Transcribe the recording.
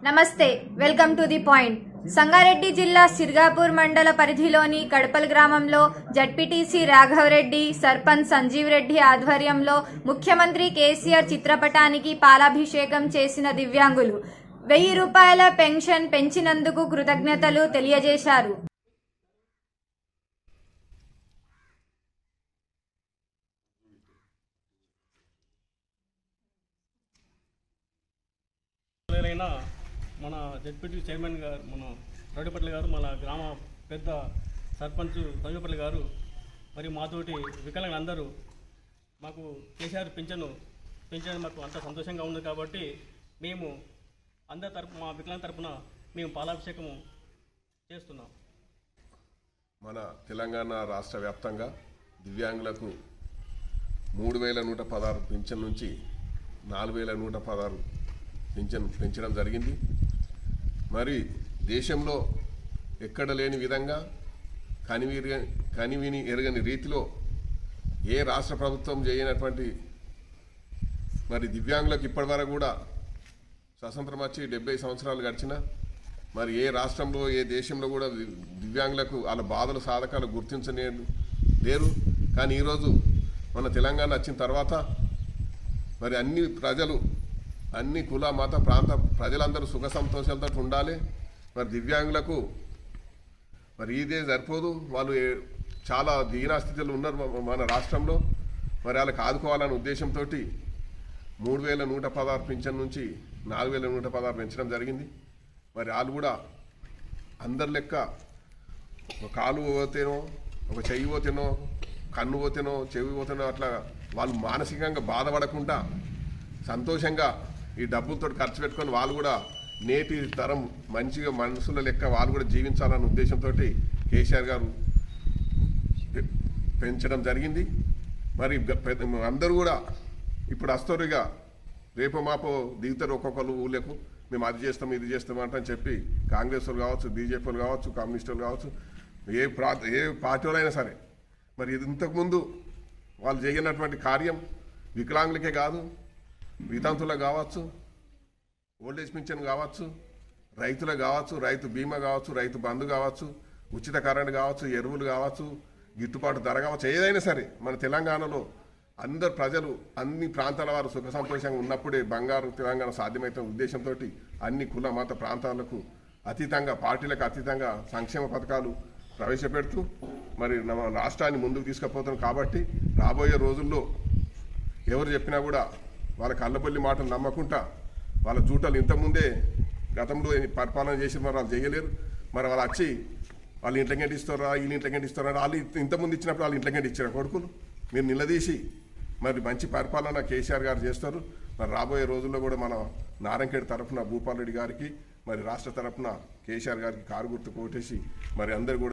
నమస్తే welcome to the point Sangareddy జిల్లా సిర్గాపూర్ మండల పరిధిలోని కడపల్ గ్రామంలో జడ్పీటీసీ రాఘవరెడ్డి సర్పంచ్ సంజీవ్ రెడ్డి ఆధ్వర్యంలో ముఖ్యమంత్రి కేసీఆర్ చిత్రపటానికి పాలాభిషేకం చేసిన దివ్యాంగులు వెయ్యి రూపాయల పెన్షన్ పెంచినందుకు కృతజ్ఞతలు తెలియజేశారు అయినా మన జడ్పీటీ చైర్మన్ గారు మన రౌడిపల్లి గారు మన గ్రామ పెద్ద సర్పంచ్ రవిపల్లి గారు మరి మాతోటి వికలాంగులు అందరూ మాకు కేసీఆర్ పింఛను పెంచడం మాకు అంత సంతోషంగా ఉంది కాబట్టి మేము అందరి తరపు మా వికలాంగ తరపున మేము పాలాభిషేకము చేస్తున్నాం మన తెలంగాణ రాష్ట్ర వ్యాప్తంగా దివ్యాంగులకు మూడు వేల నూట పదహారు పింఛన్ నుంచి నాలుగు వేల నూట పదహారు పింఛన్ పెంచడం జరిగింది మరి దేశంలో ఎక్కడ లేని విధంగా కనివిరి కనివిని ఎరగని రీతిలో ఏ రాష్ట్ర ప్రభుత్వం చేయనటువంటి మరి దివ్యాంగులకు ఇప్పటివరకు కూడా స్వతంత్రం వచ్చి డెబ్బై సంవత్సరాలు గడిచినా మరి ఏ రాష్ట్రంలో ఏ దేశంలో కూడా ది- దివ్యాంగులకు వాళ్ళ బాధలు సాధకాలు గుర్తించనే లేరు కానీ ఈరోజు మన తెలంగాణ వచ్చిన తర్వాత మరి అన్ని ప్రజలు అన్ని కుల మత ప్రాంత ప్రజలందరూ సుఖ సంతోషాలతో ఉండాలి మరి దివ్యాంగులకు మరి ఇదే సరిపోదు వాళ్ళు ఏ- చాలా దీనాస్థితిలో ఉన్నారు మన- మన రాష్ట్రంలో మరి వాళ్ళకి ఆదుకోవాలనే ఉద్దేశంతో మూడు వేల నూట పదహారు పింఛన్ నుంచి నాలుగు వేల నూట పదహారు పెంచడం జరిగింది మరి వాళ్ళు కూడా అందరి లెక్క ఒక కాలు పోతేనో ఒక చెయ్యి పోతేనో కన్ను పోతేనో చెవి పోతేనో అట్లా వాళ్ళు మానసికంగా బాధపడకుండా సంతోషంగా ఈ డబ్బులతో ఖర్చు పెట్టుకొని వాళ్ళు కూడా నేటి తరం మంచిగా మనుషుల లెక్క వాళ్ళు కూడా జీవించాలన్న ఉద్దేశంతో కేసీఆర్ గారు పె- పెంచడం జరిగింది మరి గ- పెద్ద- అందరూ కూడా ఇప్పుడు వస్తారుగా రేపు మాపో దిగుతారు ఒక్కొక్కరు ఊళ్ళకు మేము అది చేస్తాం ఇది చేస్తాం అంటని చెప్పి కాంగ్రెస్ వాళ్ళు కావచ్చు బీజేపీ వాళ్ళు కావచ్చు కమ్యూనిస్ట్ వాళ్ళు కావచ్చు ఏ ప్రా ఏ పార్టీ వాళ్ళైనా సరే మరి ఇది ఇంతకుముందు వాళ్ళు చేయనటువంటి కార్యం వికలాంగులకే కాదు వితంతులకు కావచ్చు ఓల్డేజ్ పింఛన్ కావచ్చు రైతులకు కావచ్చు రైతు బీమా కావచ్చు రైతు బంధు కావచ్చు ఉచిత కరెంట్ కావచ్చు ఎరువులు కావచ్చు గిట్టుబాటు ధర కావచ్చు ఏదైనా సరే మన తెలంగాణలో అందరు ప్రజలు అన్ని ప్రాంతాల వారు సుఖ సంతోషంగా ఉన్నప్పుడే బంగారు తెలంగాణ సాధ్యమవుతున్న ఉద్దేశంతో అన్ని కుల మత ప్రాంతాలకు అతీతంగా పార్టీలకు అతీతంగా సంక్షేమ పథకాలు ప్రవేశపెడుతూ మరి మన రాష్ట్రాన్ని ముందుకు తీసుకుపోతున్నాం కాబట్టి రాబోయే రోజుల్లో ఎవరు చెప్పినా కూడా వాళ్ళ కళ్ళబొల్లి మాటలు నమ్మకుండా వాళ్ళ జూటలు ఇంతకుముందే గతంలో పరిపాలన చేసి మరి వాళ్ళు చేయలేరు మరి వాళ్ళు వచ్చి వాళ్ళు ఇంట్లోకి ఇస్తారా వీళ్ళు ఇంట్లోకి ఇస్తారా వాళ్ళు ఇంతకుముందు ఇచ్చినప్పుడు వాళ్ళు ఇంట్లోకి ఇచ్చారు కొడుకులు మీరు నిలదీసి మరి మంచి పరిపాలన కేసీఆర్ గారు చేస్తారు మరి రాబోయే రోజుల్లో కూడా మన నారాయణఖేడ్ తరఫున భూపాల్ రెడ్డి గారికి మరి రాష్ట్ర తరఫున కేసీఆర్ గారికి కారు గుర్తు కోటేసి మరి అందరు కూడా